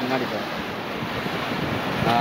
முன்னாடி போ ஆ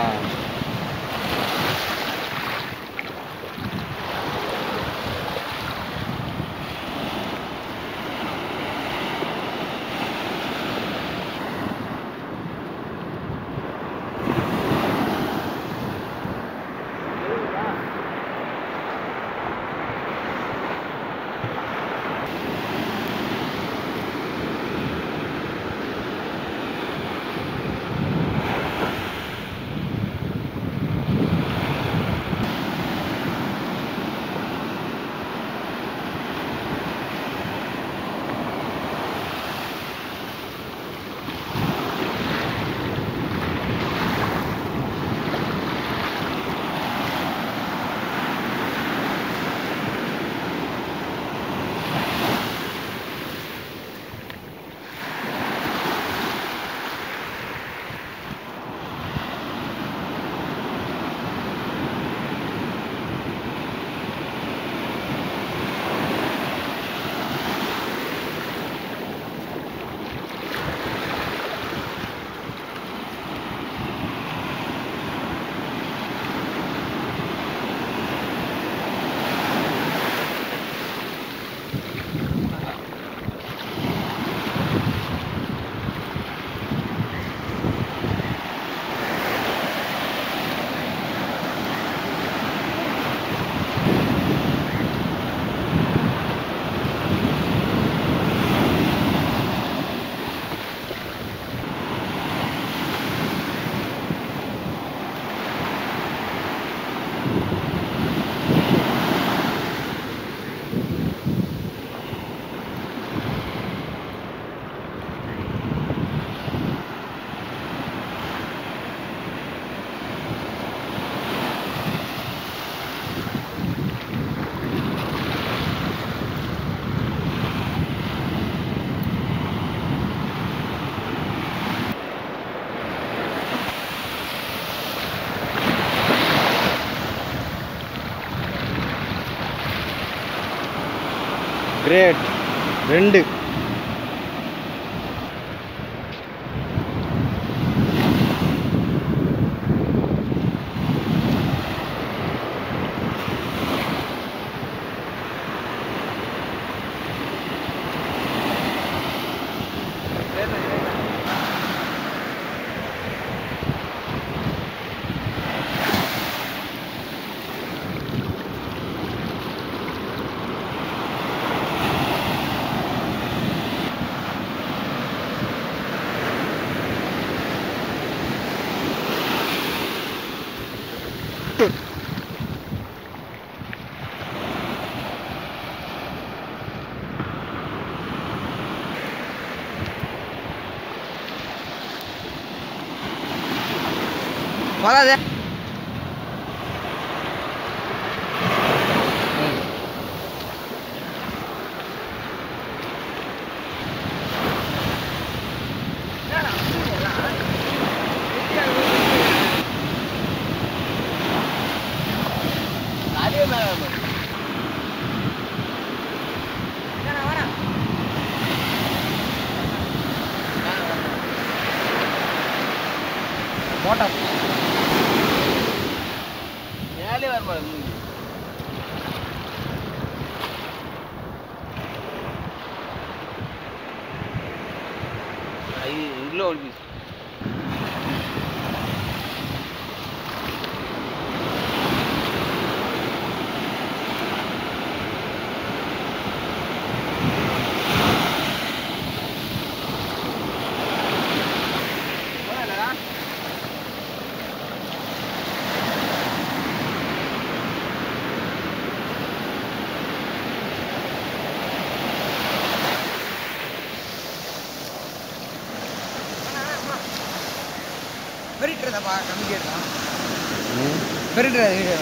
கிரேட் ரெண்டு வராதே மோட்டார் மேலே வர உள்ள ஒரு பீஸ் பெரிட்டுறதப்பா கம்மி கேட்டான் பெரிட்டுறது வீடியோ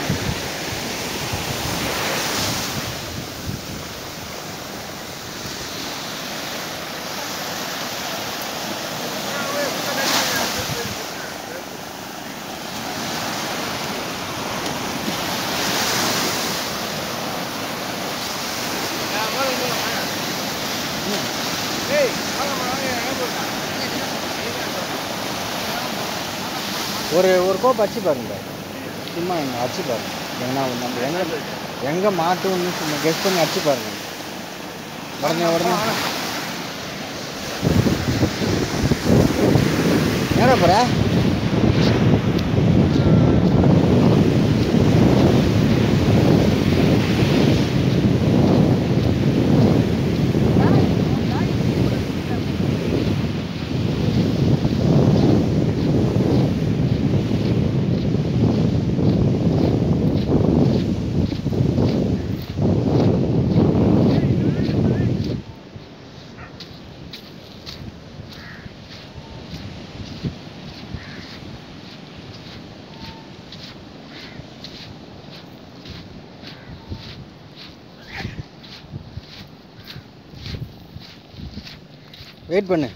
ஏய் வாங்க வாங்க எங்க போறா ஒரு ஒரு கோப் அச்சு பாருங்க சும்மா எங்க அச்சு பாருங்க எங்கன்னா நம்ம எங்க எங்க மாட்டும்னு சும்மா கெஸ் பண்ணி அச்சு பாருங்க உடனே உடனே நேரா போற வெயிட் பண்ணு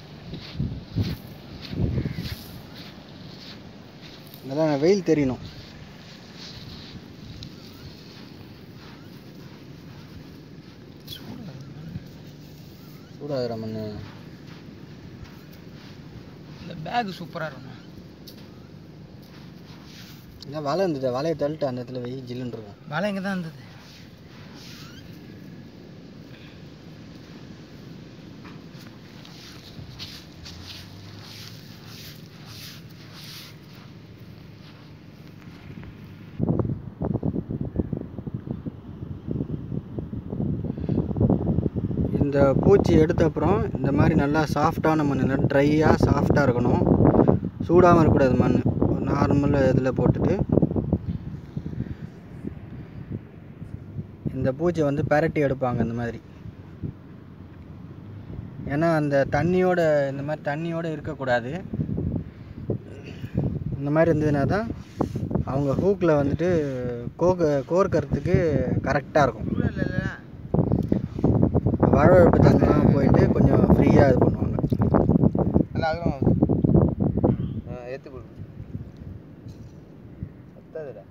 இதெல்லாம் வெயில் தெரியணும் சூடாகிற மண்ணு இந்த பேக் சூப்பராக இருக்கும் ஏன்னா வலை இருந்தது வலையை தள்ளிட்டு அந்த இடத்துல வெயில் ஜில்லுன்னு இருக்கும் மழை இங்கே தான் இருந்தது இந்த பூச்சி எடுத்த அப்புறம் இந்த மாதிரி நல்லா சாஃப்டான மண் நல்லா ட்ரையாக சாஃப்டாக இருக்கணும் சூடாகவும் இருக்கக்கூடாது மண் ஒரு நார்மல் இதில் போட்டுட்டு இந்த பூச்சியை வந்து பெரட்டி எடுப்பாங்க இந்த மாதிரி ஏன்னா அந்த தண்ணியோட இந்த மாதிரி தண்ணியோட இருக்கக்கூடாது இந்த மாதிரி இருந்ததுன்னா தான் அவங்க ஹூக்கில் வந்துட்டு கோக்க கோர்க்கறதுக்கு கரெக்டாக இருக்கும் வழவழப்பு தங்கலாம் போயிட்டு கொஞ்சம் ஃப்ரீயாக இது பண்ணுவாங்க நல்லா அகலம் ஏற்று போடு பத்தாதுடா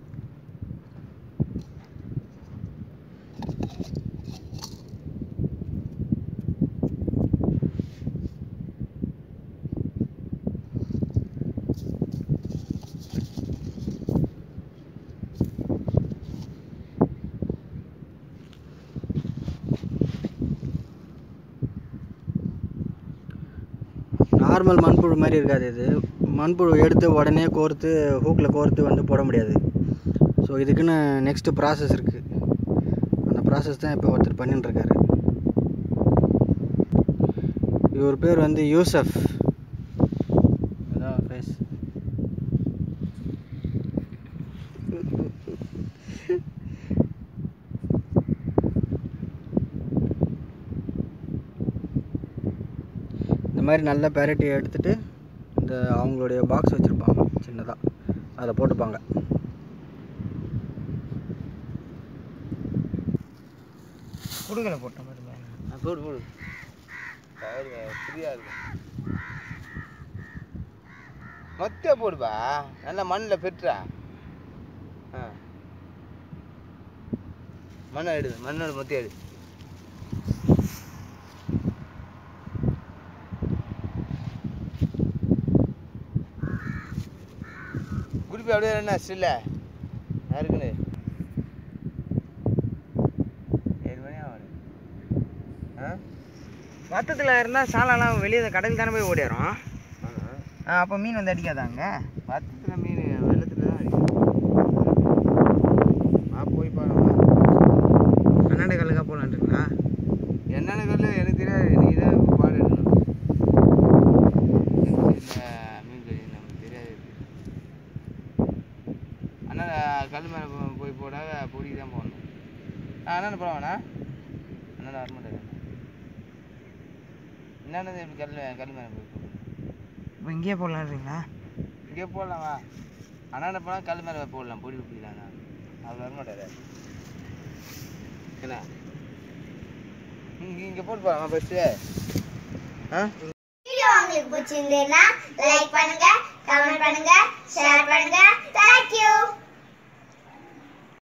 நார்மல் மண்புழு மாதிரி இருக்காது இது மண்புழு எடுத்து உடனே கோர்த்து ஹூக்கில் கோர்த்து வந்து போட முடியாது ஸோ இதுக்குன்னு நெக்ஸ்ட்டு ப்ராசஸ் இருக்குது அந்த ப்ராசஸ் தான் இப்போ ஒருத்தர் பண்ணிட்டு இருக்காரு இவர் பேர் வந்து யூசஃப் அதான் ஃபேஸ் இந்த மாதிரி நல்ல பெரட்டி எடுத்துட்டு இந்த அவங்களுடைய பாக்ஸ் வச்சுருப்பாங்க சின்னதாக அதில் போட்டுப்பாங்க குடுக்கலை போட்ட மாதிரி பாருங்க. போடு போடு ஃப்ரீயாக இருக்கும் மொத்த போடுப்பா நல்லா மண்ணில் பெற்றா ஆ மண்ணை எடு மண்ணோட மொத்த எடு குடிப்பி அப்படியே என்ன ஸ்டில்ல இருக்குன்னு ஏழு மணி ஆகும் ஆ வத்தத்தில் இருந்தால் சாலாலாம் வெளியே கடல் தானே போய் ஓடிடும் அப்போ மீன் வந்து அடிக்காதாங்க வத்தத்தில் மீன் வெள்ளத்தில் தான் அடிக்கும் வா போய் பாருங்க அண்ணாண்ட கல்லுக்கா போகலான்ட்டுங்களா என்னென்ன கல் எனக்கு தெரியாது நீ தான் பாடு எடுக்கணும் இந்த மீன் கறி நமக்கு தெரியாது அண்ணா கல் மேலே போய் போடாத பொடி தான் போடணும் அண்ணா போடுவாண்ணா அண்ணா வரமாட்டாரு என்னென்னது இப்படி கல் கல் மேலே போய் போடணும் இப்போ இங்கேயே போடலான்றீங்களா இங்கேயே போடலாம் வா அண்ணாண்ட போனால் கல் மேலே போடலாம் பொடி பிடிக்கலாண்ணா அவர் வரமாட்டாரு என்ன இங்கே இங்கே போட்டு போகலாமா பஸ்ஸு ஆ வீடியோ உங்களுக்கு பிடிச்சிருந்ததுன்னா லைக் பண்ணுங்க கமெண்ட் பண்ணுங்க ஷேர் பண்ணுங்க